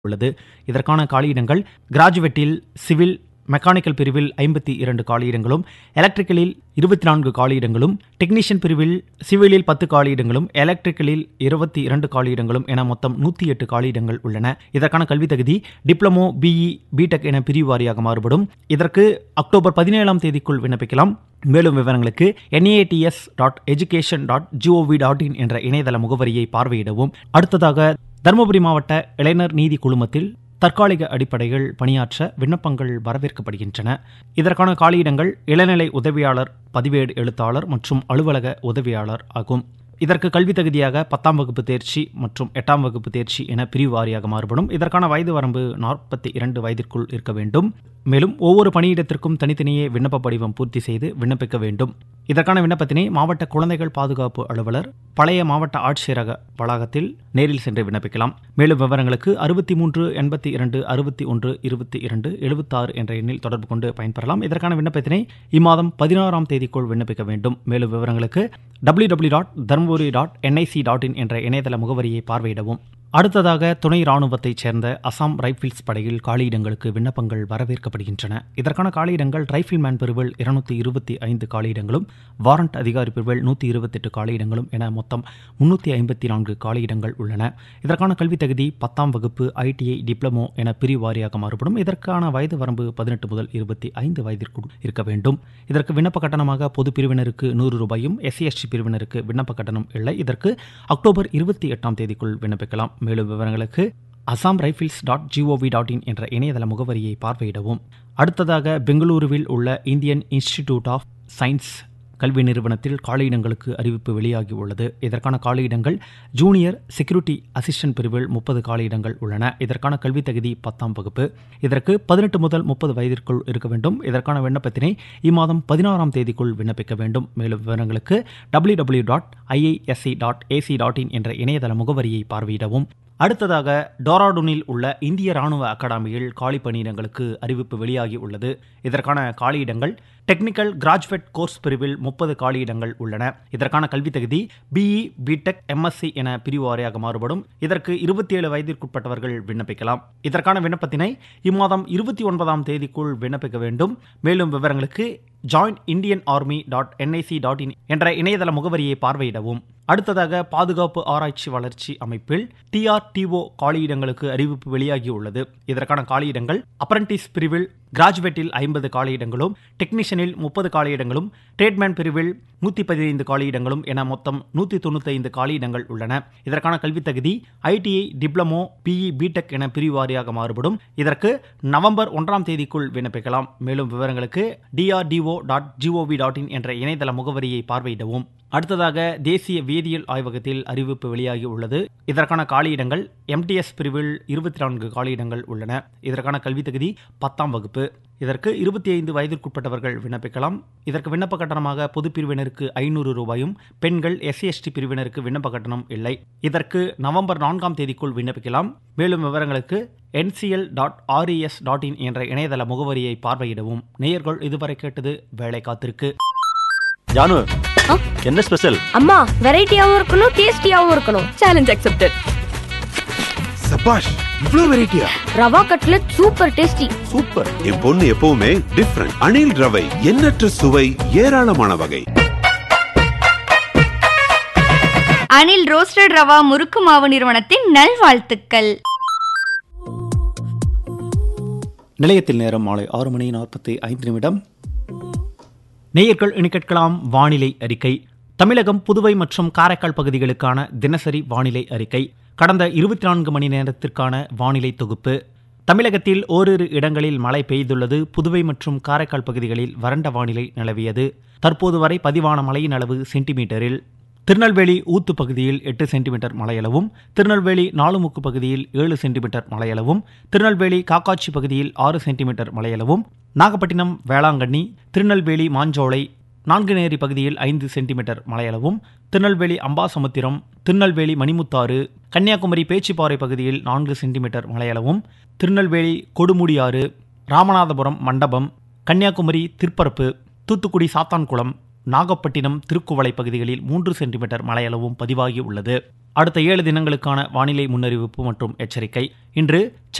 உள்ளது இதற்கான காலியிடங்கள் கிராஜுவேட்டில் civil mechanical பிரிவில் ஐம்பத்தி இரண்டு காலியிடங்களும் எலக்ட்ரிக்கலில் இருபத்தி நான்கு காலியிடங்களும் டெக்னீஷியன் பிரிவில் சிவிலில் பத்து காலியிடங்களும் எலக்ட்ரிக்கலில் இருபத்தி இரண்டு காலியிடங்களும் என மொத்தம் நூற்றி எட்டு காலியிடங்கள் உள்ளன இதற்கான கல்வி தகுதி டிப்ளமோ பிஇ பிடெக் என பிரிவு வாரியாக மாறுபடும் இதற்கு அக்டோபர் பதினேழாம் தேதிக்குள் விண்ணப்பிக்கலாம் மேலும் விவரங்களுக்கு NATS dot education dot GOV dot in என்ற இணையதள முகவரியை பார்வையிடவும் அடுத்ததாக தருமபுரி மாவட்ட இளைஞர் நீதி குழுமத்தில் தற்காலிக அடிப்படையில் பணியாற்ற விண்ணப்பங்கள் வரவேற்கப்படுகின்றன இதற்கான காலியிடங்கள் இளநிலை உதவியாளர் பதிவேடு எழுத்தாளர் மற்றும் அலுவலக உதவியாளர் ஆகும் இதற்கு கல்வி தகுதியாக பத்தாம் வகுப்பு தேர்ச்சி மற்றும் எட்டாம் வகுப்பு தேர்ச்சி என பிரிவு வாரியாக மாறுபடும் இதற்கான வயது வரம்பு நாற்பத்தி இரண்டு வயதிற்குள் இருக்க வேண்டும் மேலும் ஒவ்வொரு பணியிடத்திற்கும் தனித்தனியே விண்ணப்ப படிவம் பூர்த்தி செய்து விண்ணப்பிக்க வேண்டும் இதற்கான விண்ணப்பத்தினை மாவட்ட குழந்தைகள் பாதுகாப்பு அலுவலர் பழைய மாவட்ட ஆட்சியரக வளாகத்தில் நேரில் சென்று விண்ணப்பிக்கலாம் மேலும் விவரங்களுக்கு அறுபத்தி மூன்று எண்பத்தி இரண்டு அறுபத்தி ஒன்று இருபத்தி இரண்டு எழுபத்தாறு என்ற எண்ணில் தொடர்பு கொண்டு பயன்பெறலாம் இதற்கான விண்ணப்பத்தினை இம்மாதம் பதினாறாம் தேதிக்குள் விண்ணப்பிக்க வேண்டும் மேலும் விவரங்களுக்கு W W dot Dharmapuri dot NIC dot in என்ற இணையதள முகவரியை பார்வையிடவும் அடுத்ததாக துணை ராணுவத்தைச் சேர்ந்த அசாம் ரைபிள்ஸ் படையில் காலியிடங்களுக்கு விண்ணப்பங்கள் வரவேற்கப்படுகின்றன இதற்கான காலியிடங்கள் ரைபிள்மேன் பிரிவில் இருநூத்தி இருபத்தி ஐந்து காலியிடங்களும் வாரண்ட் அதிகாரி பிரிவில் நூற்றி இருபத்தெட்டு காலியிடங்களும் என மொத்தம் முன்னூற்றி ஐம்பத்தி நான்கு காலியிடங்கள் உள்ளன இதற்கான கல்வி தகுதி பத்தாம் வகுப்பு ஐடிஐ டிப்ளமோ என பிரிவு வாரியாக மாறுபடும் இதற்கான வயது வரம்பு பதினெட்டு முதல் இருபத்தி ஐந்து வயதிற்குள் இருக்க வேண்டும் இதற்கு விண்ணப்ப கட்டணமாக பொது பிரிவினருக்கு நூறு ரூபாயும் எஸ்சி எஸ்டி பிரிவினருக்கு விண்ணப்ப கட்டணம் இல்லை இதற்கு அக்டோபர் இருபத்தி எட்டாம் தேதிக்குள் விண்ணப்பிக்கலாம் மேலும் விவரங்களுக்கு Assam Rifles dot GOV dot in என்ற இணையதள முகவரியை பார்வையிடவும் அடுத்ததாக பெங்களூருவில் உள்ள இந்தியன் இன்ஸ்டிடியூட் ஆஃப் சயின்ஸ் கல்வி நிறுவனத்தில் காலியிடங்களுக்கு அறிவிப்பு வெளியாகி உள்ளது இதற்கான காலியிடங்கள் ஜூனியர் செக்யூரிட்டி அசிஸ்டன்ட் பிரிவில் முப்பது காலியிடங்கள் உள்ளன இதற்கான கல்வி தகுதி பத்தாம் வகுப்பு இதற்கு பதினெட்டு முதல் முப்பது வயதிற்குள் இருக்க வேண்டும் இதற்கான விண்ணப்பத்தினை இம்மாதம் பதினாறாம் தேதிக்குள் விண்ணப்பிக்க வேண்டும் மேலும் விவரங்களுக்கு W W dot IISc dot AC dot in என்ற இணையதள முகவரியை பார்வையிடவும் அடுத்ததாக டோராடூனில் உள்ள இந்திய ராணுவ அகாடமியில் காலி பணியிடங்களுக்கு அறிவிப்பு வெளியாகி உள்ளது இதற்கான காலியிடங்கள் டெக்னிக்கல் கிராஜுவேட் கோர்ஸ் பிரிவில் முப்பது காலியிடங்கள் உள்ளன இதற்கான கல்வி தகுதி பிஇ பிடெக் எம்எஸ்சி என பிரிவு வாரியாக மாறுபடும் இதற்கு இருபத்தி ஏழு வயதிற்குட்பட்டவர்கள் விண்ணப்பிக்கலாம் இதற்கான விண்ணப்பத்தினை இம்மாதம் இருபத்தி ஒன்பதாம் தேதிக்குள் விண்ணப்பிக்க வேண்டும் மேலும் விவரங்களுக்கு join Indian army dot NIC dot in என்ற இணையதள முகவரியை பார்வையிடவும் அடுத்ததாக பாதுகாப்பு ஆராய்ச்சி வளர்ச்சி அமைப்பில் டிஆர்டிஓ காலியிடங்களுக்கு அறிவிப்பு வெளியாகி உள்ளது இதற்கான காலியிடங்கள் அப்ரண்டிஸ் பிரிவில் கிராஜுவேட்டில் ஐம்பது காலியிடங்களும் டெக்னீஷியனில் முப்பது காலியிடங்களும் ட்ரேட்மேன் பிரிவில் நூற்றி பதினைந்து காலியிடங்களும் என மொத்தம் நூற்றி தொண்ணூத்தைந்து காலியிடங்கள் உள்ளன இதற்கான கல்வி தகுதி ஐடிஐ டிப்ளமோ பிஇ பிடெக் என பிரிவு வாரியாக மாறுபடும் இதற்கு நவம்பர் ஒன்றாம் தேதிக்குள் விண்ணப்பிக்கலாம் மேலும் விவரங்களுக்கு DRDO dot GOV dot in என்ற இணையதள முகவரியை பார்வையிடவும் அடுத்ததாக தேசிய வேதியியல் ஆய்வகத்தில் அறிவிப்பு வெளியாகி உள்ளது இதற்கான காலியிடங்கள் எம்டிஎஸ் பிரிவில் இருபத்தி நான்கு காலியிடங்கள் உள்ளன இதற்கான கல்வி தகுதி பத்தாம் வகுப்பு இதற்கு இருபத்தி ஐந்து வயதிற்குட்பட்டவர்கள் விண்ணப்பிக்கலாம் இதற்கு விண்ணப்ப கட்டணமாக பொது பிரிவினருக்கு ஐநூறு ரூபாயும் பெண்கள் எஸ்சி எஸ்டி பிரிவினருக்கு விண்ணப்ப கட்டணம் இல்லை இதற்கு நவம்பர் நான்காம் தேதிக்குள் விண்ணப்பிக்கலாம் மேலும் விவரங்களுக்கு NCL dot RES dot in என்ற இணையதள முகவரியை பார்வையிடவும் நேயர்கள் இதுவரை கேட்டது வேலை காத்திருக்கு ஜானு ஆ? என்ன ஸ்பெஷல் அம்மா வெரைட்டியாவும் இருக்கணும் டேஸ்டியாவும் இருக்கணும் சேலஞ்ச் அக்செப்டட் சபாஷ் இவ்ளோ வெரைட்டியா rava cutlet super tasty super என் பொண்ணு எப்பவுமே டிஃப்ரெண்ட் அணில் ரவை எண்ணற்ற சுவை ஏராளமான வகை அனில் ரோஸ்டட் ரவா முறுக்கு மாவு நிறுவனத்தின் நல்வாழ்த்துக்கள் நிலையத்தில் நேரம் மாலை ஆறு மணி நாற்பத்தி ஐந்து நிமிடம் நேயர்கள் இனி கேட்கலாம் வானிலை அறிக்கை தமிழகம் புதுவை மற்றும் காரைக்கால் பகுதிகளுக்கான தினசரி வானிலை அறிக்கை கடந்த இருபத்தி நான்கு மணி நேரத்திற்கான வானிலை தொகுப்பு தமிழகத்தில் ஓரிரு இடங்களில் மழை பெய்துள்ளது புதுவை மற்றும் காரைக்கால் பகுதிகளில் வறண்ட வானிலை நிலவியது தற்போது வரை பதிவான மழையின் அளவு சென்டிமீட்டரில் திருநெல்வேலி ஊத்து பகுதியில் எட்டு சென்டிமீட்டர் மழையளவும் திருநெல்வேலி நாலுமுக்கு பகுதியில் ஏழு சென்டிமீட்டர் மழையளவும் திருநெல்வேலி காக்காட்சி பகுதியில் ஆறு சென்டிமீட்டர் மழையளவும் நாகப்பட்டினம் வேளாங்கண்ணி திருநெல்வேலி மாஞ்சோலை நான்குநேரி பகுதியில் ஐந்து சென்டிமீட்டர் மழையளவும் திருநெல்வேலி அம்பாசமுத்திரம் திருநெல்வேலி மணிமுத்தாறு கன்னியாகுமரி பேச்சிப்பாறை பகுதியில் நான்கு சென்டிமீட்டர் மழையளவும் திருநெல்வேலி கொடுமுடியாறு ராமநாதபுரம் மண்டபம் கன்னியாகுமரி திருப்பரப்பு தூத்துக்குடி சாத்தான்குளம் நாகப்பட்டினம் திருக்குவளை பகுதிகளில் மூன்று சென்டிமீட்டர் மழையளவும் பதிவாகி உள்ளது அடுத்த ஏழு தினங்களுக்கான வானிலை முன்னறிவிப்பு மற்றும் எச்சரிக்கை இன்று